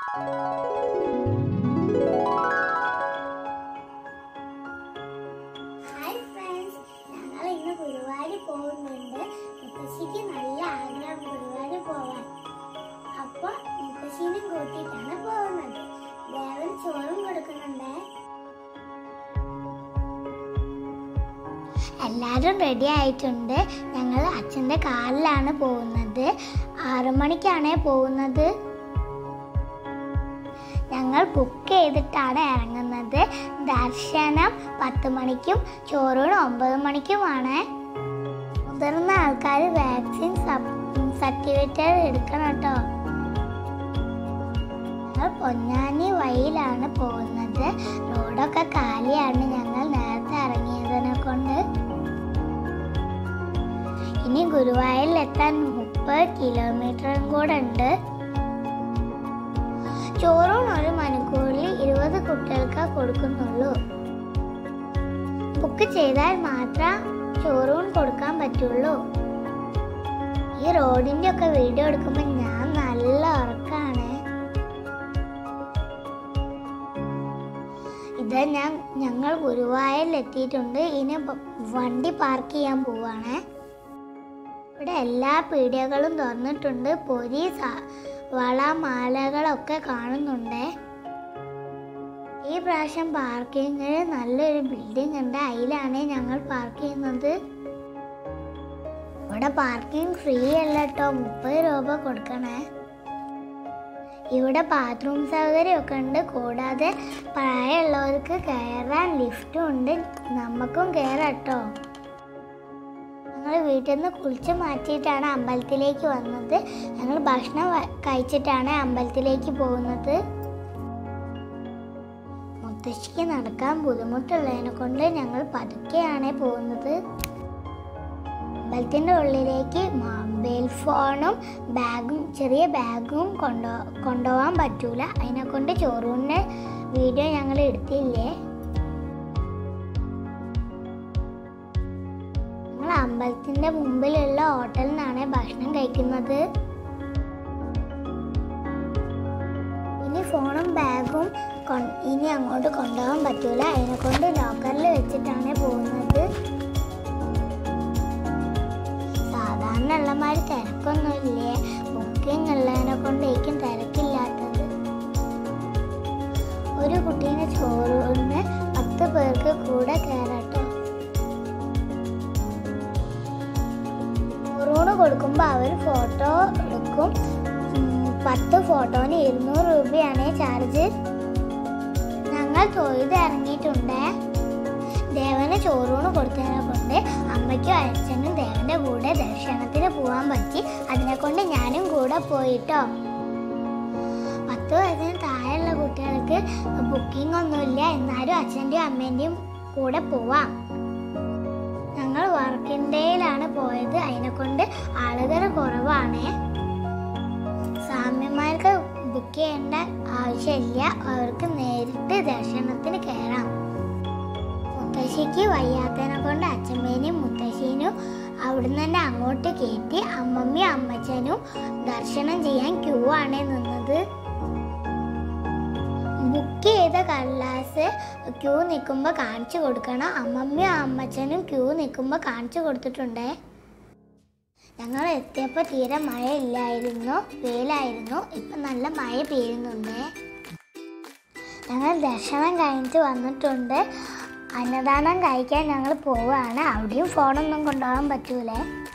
hi friends ഞങ്ങൾ ഇന്ന് ഗുരുവായൂർ പോകുന്നുണ്ട് മുത്തശ്ശിക്ക് നല്ല ആഗ്രഹം ഗുരുവായൂർ പോവാൻ അപ്പൊ മുത്തശ്ശീനും കൂട്ടിയിട്ടാണ് പോകുന്നത് ദേവൻ ചോറും കൊടുക്കുന്നുണ്ട് എല്ലാവരും റെഡി ആയിട്ടുണ്ട് ഞങ്ങൾ അച്ഛൻ്റെ കാറിലാണ് പോകുന്നത് ആറു മണിക്കാണ് പോകുന്നത് ഞങ്ങൾ ബുക്ക് ചെയ്തിട്ടാണ് ഇറങ്ങുന്നത് ദർശനം പത്ത് മണിക്കും ചോറൂണ് ഒമ്പത് മണിക്കുമാണ് മുതിർന്ന ആൾക്കാർ വാക്സിൻ സർട്ടിഫിക്കറ്റ് എടുക്കണം കേട്ടോ ഞങ്ങൾ പൊന്നാനി വഴിയിലാണ് പോകുന്നത് റോഡൊക്കെ കാലിയാണ് ഞങ്ങൾ നേരത്തെ ഇറങ്ങിയതിനെ കൊണ്ട് ഇനി ഗുരുവായൂരിൽ എത്താൻ മുപ്പത് കിലോമീറ്ററും കൂടെ ഉണ്ട് ചോറും ഒരു മണിക്കൂറിൽ ഇരുപത് കുട്ടികൾക്ക് കൊടുക്കുന്നുള്ളൂ ബുക്ക് ചെയ്താൽ മാത്രം ചോറൂൺ കൊടുക്കാൻ പറ്റുള്ളൂ ഈ റോഡിന്റെ ഒക്കെ വീഡിയോ എടുക്കുമ്പോൾ ഞാൻ നല്ല ഉറക്കാണ് ഇത് ഞാൻ ഞങ്ങൾ ഗുരുവായൂരിൽ എത്തിയിട്ടുണ്ട് ഇനി ബ- വണ്ടി പാർക്ക് ചെയ്യാൻ പോവാണ് ഇവിടെ എല്ലാ പീടികകളും തുറന്നിട്ടുണ്ട് പൊരി സ- വള മാലകളൊക്കെ കാണുന്നുണ്ട് ഈ പ്രാവശ്യം പാർക്കിങ്ങിൽ നല്ലൊരു ബിൽഡിംഗ് ഉണ്ട് അതിലാണ് ഞങ്ങൾ പാർക്ക് ചെയ്യുന്നത് ഇവിടെ പാർക്കിംഗ് ഫ്രീ അല്ല കേട്ടോ മുപ്പത് രൂപ കൊടുക്കണേ ഇവിടെ ബാത്റൂം സൗകര്യമൊക്കെ ഉണ്ട് കൂടാതെ പ്രായമുള്ളവർക്ക് കയറാൻ ലിഫ്റ്റും ഉണ്ട് നമുക്കും കയറാം കേട്ടോ ഞങ്ങൾ വീട്ടിൽ നിന്ന് കുളിച്ച് മാറ്റിയിട്ടാണ് അമ്പലത്തിലേക്ക് വന്നത് ഞങ്ങൾ ഭക്ഷണം വ- കഴിച്ചിട്ടാണ് അമ്പലത്തിലേക്ക് പോകുന്നത് മുത്തശ്ശിക്ക് നടക്കാൻ ബുദ്ധിമുട്ടുള്ളതിനെ കൊണ്ട് ഞങ്ങൾ പതുക്കെയാണ് പോകുന്നത് അമ്പലത്തിൻ്റെ ഉള്ളിലേക്ക് മൊബൈൽ ഫോണും ബാഗും ചെറിയ ബാഗും കൊണ്ടോ കൊണ്ടുപോകാൻ പറ്റൂല അതിനെ കൊണ്ട് ചോറൂണിൻ്റെ വീഡിയോ ഞങ്ങൾ എടുത്തില്ലേ ഞങ്ങൾ അമ്പലത്തിന്റെ മുമ്പിലുള്ള ഹോട്ടലിൽ നിന്നാണ് ഭക്ഷണം കഴിക്കുന്നത് ഇനി ഫോണും ബാഗും കൊ- ഇനി അങ്ങോട്ട് കൊണ്ടുപോകാൻ പറ്റൂല അതിനെ കൊണ്ട് ലോക്കറിൽ വെച്ചിട്ടാണ് പോകുന്നത് സാധാരണ ഉള്ളമാതിരി തിരക്കൊന്നുമില്ലേ ബുക്കിംഗ് ഉള്ളതിനെ കൊണ്ടേക്കും തിരക്കില്ലാത്തത് ഒരു കുട്ടീനെ ചോറിന് പത്ത് പേർക്ക് കൂടെ കയറട്ടോ ചോറൂണ് കൊടുക്കുമ്പോൾ അവർ ഫോട്ടോ എടുക്കും ഉം, പത്ത് ഫോട്ടോന് ഇരുന്നൂറ് രൂപയാണ് ചാർജ് ഞങ്ങൾ തൊഴുത് ഇറങ്ങിയിട്ടുണ്ട് ദേവന് ചോറൂണ് കൊടുത്തതിനെ കൊണ്ട് അമ്മയ്ക്കും അച്ഛനും ദേവന്റെ കൂടെ ദർശനത്തിന് പോകാൻ പറ്റി അതിനെ കൊണ്ട് ഞാനും കൂടെ പോയിട്ടോ പത്ത് വയസ്സിന് താഴെയുള്ള കുട്ടികൾക്ക് ബുക്കിംഗ് ഒന്നുമില്ല എന്നാലും അച്ഛൻ്റെയും അമ്മേൻ്റെയും കൂടെ പോവാം ഞങ്ങൾ വർക്കിൻ്റെയിലാണ് പോയത് അതിനെ കൊണ്ട് ആളുകൾ കുറവാണ് സ്വാമിമാർക്ക് ബുക്ക് ചെയ്യേണ്ട ആവശ്യമില്ല അവർക്ക് നേരിട്ട് ദർശനത്തിന് കയറാം മുത്തശ്ശിക്ക് വയ്യാത്തതിനെ കൊണ്ട് അച്ഛമ്മേനെയും മുത്തശ്ശീനും അവിടുന്ന് തന്നെ അങ്ങോട്ട് കയറ്റി അമ്മമ്മയും അമ്മച്ചനും ദർശനം ചെയ്യാൻ ക്യൂ ആണ് നിന്നത് ബുക്ക് ചെയ്ത കടലാസ് ക്യൂ നിൽക്കുമ്പോൾ കാണിച്ചു കൊടുക്കണം അമ്മമ്മയും അമ്മച്ചനും ക്യൂ നിൽക്കുമ്പോൾ കാണിച്ചു കൊടുത്തിട്ടുണ്ടേ ഞങ്ങൾ എത്തിയപ്പോൾ തീരെ മഴ ഇല്ലായിരുന്നു വെയിലായിരുന്നു ഇപ്പം നല്ല മഴ പെയ്യുന്നുണ്ട് ഞങ്ങൾ ദർശനം കഴിഞ്ഞിട്ട് വന്നിട്ടുണ്ട് അന്നദാനം കഴിക്കാൻ ഞങ്ങൾ പോവുകയാണ് അവിടെയും ഫോണൊന്നും കൊണ്ടുപോകാൻ പറ്റൂലേ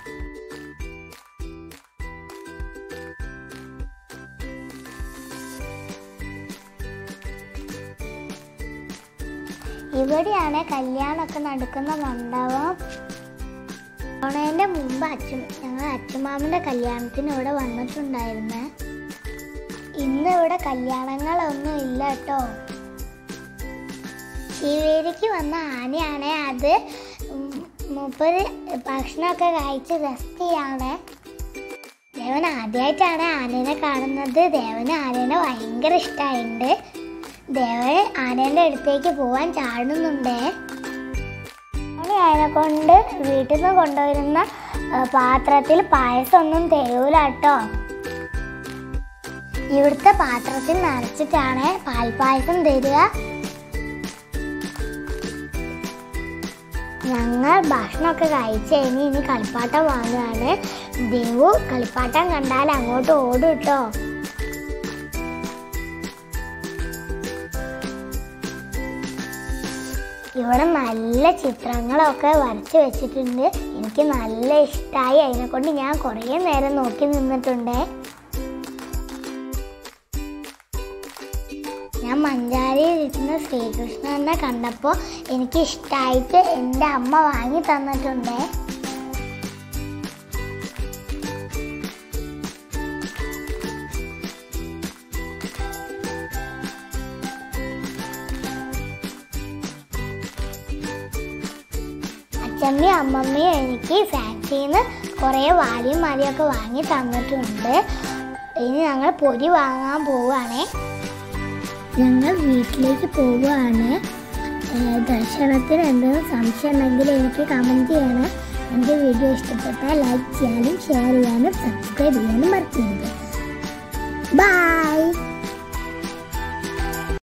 ഇവിടെയാണ് കല്യാണമൊക്കെ നടക്കുന്ന മണ്ഡപം കൊറോണേന്റെ മുമ്പ് അച്ഛൻ ഞങ്ങൾ അച്ഛമാമന്റെ കല്യാണത്തിന് ഇവിടെ വന്നിട്ടുണ്ടായിരുന്നേ ഇന്ന് ഇവിടെ കല്യാണങ്ങളൊന്നും ഇല്ല കേട്ടോ ശിവേരിക്ക് വന്ന ആനയാണ് അത് ഉം, മുപ്പത് ഭക്ഷണമൊക്കെ കഴിച്ച് റെസ്റ്റ് ചെയ്യാണ് ദേവൻ ആദ്യമായിട്ടാണ് ആനേനെ കാണുന്നത് ദേവന് ആനേനെ ഭയങ്കര ഇഷ്ടമായിട്ടുണ്ട് ദേവൻ ആനേൻ്റെ അടുത്തേക്ക് പോവാൻ ചാടുന്നുണ്ടേ അവന് അതിനെ കൊണ്ട് വീട്ടിൽ നിന്ന് കൊണ്ടുവരുന്ന ആ, പാത്രത്തിൽ പായസം ഒന്നും തരൂല കേട്ടോ ഇവിടുത്തെ പാത്രത്തിൽ നിറച്ചിട്ടാണ് പാൽപ്പായസം തരിക ഞങ്ങൾ ഭക്ഷണമൊക്കെ കഴിച്ച് കഴിഞ്ഞ് ഇനി കളിപ്പാട്ടം വാങ്ങുകയാണ് ദേവു കളിപ്പാട്ടം കണ്ടാൽ അങ്ങോട്ട് ഓടും കേട്ടോ ഇവിടെ നല്ല ചിത്രങ്ങളൊക്കെ വരച്ച് വെച്ചിട്ടുണ്ട് എനിക്ക് നല്ല ഇഷ്ടമായി അതിനെ കൊണ്ട് ഞാൻ കുറേ നേരം നോക്കി നിന്നിട്ടുണ്ട് ഞാൻ മഞ്ചാരിയിൽ ഇരിക്കുന്ന ശ്രീകൃഷ്ണനെ കണ്ടപ്പോൾ എനിക്ക് ഇഷ്ടമായിട്ട് എൻ്റെ അമ്മ വാങ്ങി തന്നിട്ടുണ്ട് അച്ഛമ്മയും അമ്മമ്മയും എനിക്ക് ഫാക്ടറിയിൽ നിന്ന് കുറേ വാലിയും മരിയൊക്കെ വാങ്ങി തന്നിട്ടുണ്ട് ഇനി ഞങ്ങൾ പൊരി വാങ്ങാൻ പോവുകയാണേ ഞങ്ങൾ വീട്ടിലേക്ക് പോവുകയാണ് ഏഹ് ദർശനത്തിന് എന്തെങ്കിലും സംശയം ഉണ്ടെങ്കിൽ എനിക്ക് കമൻറ്റ് ചെയ്യണം എൻ്റെ വീഡിയോ ഇഷ്ടപ്പെട്ടാൽ ലൈക്ക് ചെയ്യാനും ഷെയർ ചെയ്യാനും സബ്സ്ക്രൈബ് ചെയ്യാനും മറക്കരുത് ബൈ